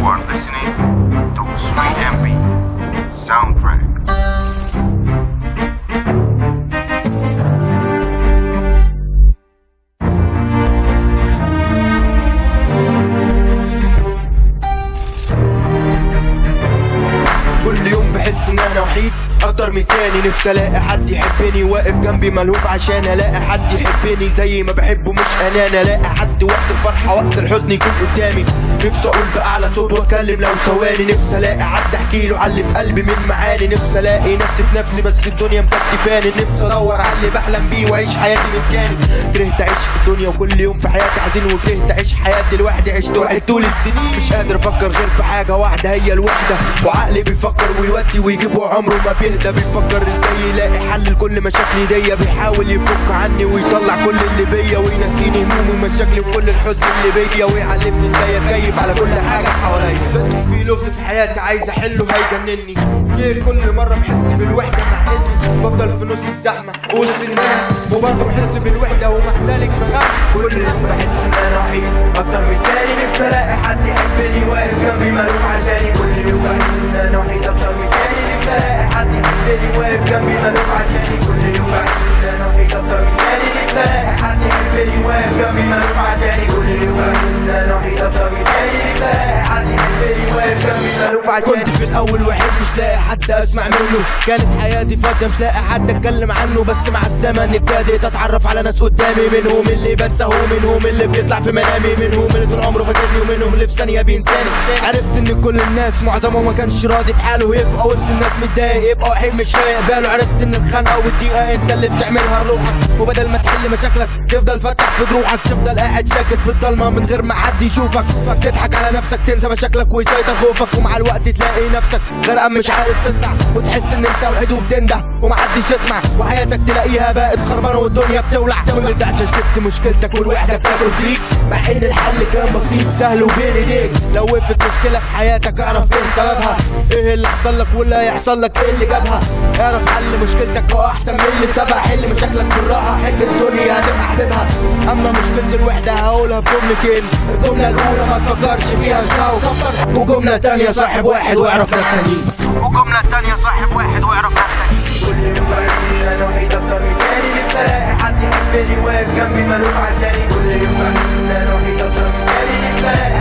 are listening to Sweet MP Soundtrack. كل يوم بحس ان انا وحيد اكتر من تاني نفسي الاقي حد يحبني واقف جنبي ملهوف عشان الاقي حد يحبني زي ما بحبه مش اناني الاقي حد وقت الفرحه وقت الحزن يكون قدامي نفسي اقول باعلى صوت واتكلم لو ثواني نفسي الاقي حد احكي له على اللي في قلبي من معاني نفسي الاقي نفسي في نفسي بس الدنيا مكتفاني نفسي ادور على اللي بحلم بيه واعيش حياتي من تاني كرهت اعيش في الدنيا وكل يوم في حياتي حزين وكرهت اعيش حياتي لوحدي عشت واحد طول السنين مش قادر افكر غير في حاجه واحده هي الوحده وعقلي بيفكر ويودي ويجيب وعمره ما بيهدى بيفكر ازاي يلاقي حل لكل مشاكلي دي بيحاول يفك عني ويطلع كل اللي بيا وينسيني همومي ومشاكلي وكل الحزن اللي بيا ويعلمني ازاي اتكيف على كل حاجه حواليا بس في لغز في حياتي عايز احله هيجنني ليه كل مره بحس بالوحده مع اني بفضل في نص الزحمه وسط الناس وبرضه بحس بالوحده ومع ذلك بغني كل يوم بحس ان انا وحيد اكتر من تاني نفسي الاقي حد يحبني واقف جنبي ملوم عشاني كل يوم بحس ان انا وحيد اكتر من تاني نفسي الاقي حد يحبني واقف جنبي ملوم عشاني كل يوم بحس ان انا وحيد اكتر من تاني نفسي الاقي حد يحبني واقف جنبي ملوم عشاني كل يوم بحس ان انا وحيد اكتر من تاني نفسي الاقي حد يحبني واقف جنبي ملوم عشاني كنت في الاول وحيد مش لاقي حد اسمع منه كانت حياتي فاضيه مش لاقي حد اتكلم عنه بس مع الزمن ابتديت اتعرف على ناس قدامي منهم اللي بنساه ومنهم اللي بيطلع في منامي منهم اللي طول عمره فاكرني ومنهم اللي في ثانيه بينساني عرفت ان كل الناس معظمهم ما كانش راضي بحاله يبقى وسط الناس متضايق يبقى وحيد مش رايق باله عرفت ان الخنقه والضيقه انت اللي بتعملها لروحك وبدل ما تحل مشاكلك تفضل فاتح في جروحك تفضل قاعد ساكت في الضلمه من غير ما حد يشوفك تضحك على نفسك تنسى مشاكلك ويسيطر خوفك ومع الوقت تلاقي نفسك غرقان مش عارف تطلع وتحس ان انت وحيد وبتنده ومحدش يسمع وحياتك تلاقيها بقت خربانه والدنيا بتولع كل ده عشان سبت مشكلتك والوحده بتاكل فيك مع ان الحل كان بسيط سهل وبين ايديك لو وقفت مشكله في حياتك اعرف ايه سببها ايه اللي حصل لك واللي هيحصل لك ايه اللي جابها اعرف حل مشكلتك هو احسن من اللي سبق حل مشاكلك بالراحه حل الدنيا هتبقى حبيبها اما مشكله الوحده هقولها بجملتين الجمله الاولى ما تفكرش فيها فكر وجمله تانية صاحب واحد واعرف ناس تانيين وجمله تانية صاحب واحد واعرف ناس تانيين كل يوم بحس ان انا وحيد اكتر من تاني نفسي الاقي حد يحبني واقف جنبي ملوم عشاني كل يوم بحس ان انا وحيد اكتر من تاني نفسي الاقي